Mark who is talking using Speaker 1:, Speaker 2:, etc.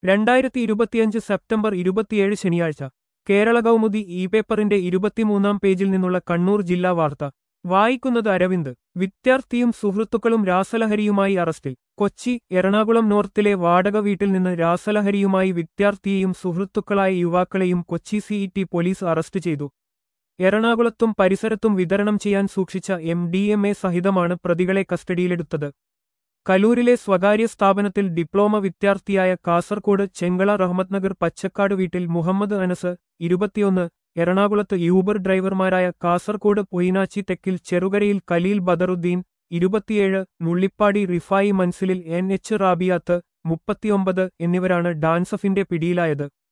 Speaker 1: രണ്ടായിരത്തി ഇരുപത്തിയഞ്ച് സെപ്റ്റംബർ ഇരുപത്തിയേഴ് ശനിയാഴ്ച കേരള കൗമുദി ഇ പേപ്പറിന്റെ ഇരുപത്തിമൂന്നാം പേജിൽ നിന്നുള്ള കണ്ണൂർ ജില്ലാ വാർത്ത വായിക്കുന്നത് അരവിന്ദ് വിദ്യാർത്ഥിയും സുഹൃത്തുക്കളും രാസലഹരിയുമായി അറസ്റ്റിൽ കൊച്ചി എറണാകുളം നോർത്തിലെ വാടക വീട്ടിൽ നിന്ന് രാസലഹരിയുമായി വിദ്യാർത്ഥിയെയും സുഹൃത്തുക്കളായ യുവാക്കളെയും കൊച്ചി സിഇടി പോലീസ് അറസ്റ്റ് ചെയ്തു എറണാകുളത്തും പരിസരത്തും വിതരണം ചെയ്യാൻ സൂക്ഷിച്ച എം ഡി എം എ സഹിതമാണ് പ്രതികളെ കസ്റ്റഡിയിലെടുത്തത് കലൂരിലെ സ്വകാര്യ സ്ഥാപനത്തിൽ ഡിപ്ലോമ വിദ്യാർത്ഥിയായ കാസർകോട് ചെങ്കള റഹ്മത് നഗർ പച്ചക്കാട് വീട്ടിൽ മുഹമ്മദ് അനസ് ഇരുപത്തിയൊന്ന് എറണാകുളത്ത് യൂബർ ഡ്രൈവർമാരായ കാസർകോട് പൊയിനാച്ചി തെക്കിൽ ചെറുകരയിൽ കലീൽ ബദറുദ്ദീൻ ഇരുപത്തിയേഴ് നുള്ളിപ്പാടി റിഫായി മൻസിലിൽ എൻ എച്ച് റാബിയാത്ത് മുപ്പത്തിയൊമ്പത് എന്നിവരാണ് ഡാൻസഫിന്റെ പിടിയിലായത്